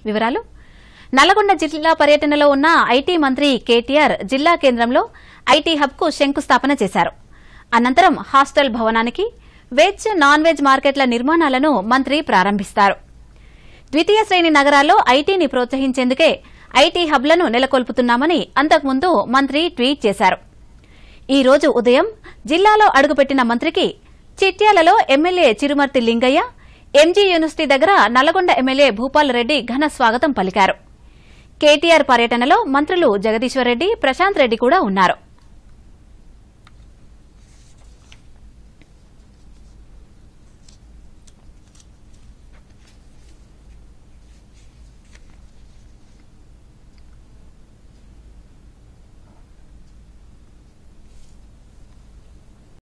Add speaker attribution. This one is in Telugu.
Speaker 1: వివరాలు నల్లగొండ జిల్లా పర్యటనలో ఉన్న ఐటీ మంత్రి కేటీఆర్ జిల్లా కేంద్రంలో ఐటీ హబ్కు శంకుస్థాపన చేశారు అనంతరం హాస్టల్ భవనానికి వెజ్ నాన్ వెజ్ మార్కెట్ల నిర్మాణాలను మంత్రి ప్రారంభిస్తారు ద్వితీయ శ్రేణి నగరాల్లో ఐటీని ప్రోత్సహించేందుకే ఐటీ హబ్లను నెలకొల్పుతున్నామని అంతకుముందు మంత్రి ట్వీట్ చేశారు ఈ రోజు ఉదయం జిల్లాలో అడుగుపెట్టిన మంత్రికి చిట్యాలలో MLA Chirumarthi Lingaiah MG university దగ్గర నల్లగొండ ఎమ్మెల్యే భూపాల్ రెడ్డి ఘన స్వాగతం పలికారు కేటీఆర్ పర్యటనలో మంత్రులు జగదీశ్వర్ రెడ్డి ప్రశాంత్ రెడ్డి కూడా ఉన్నారు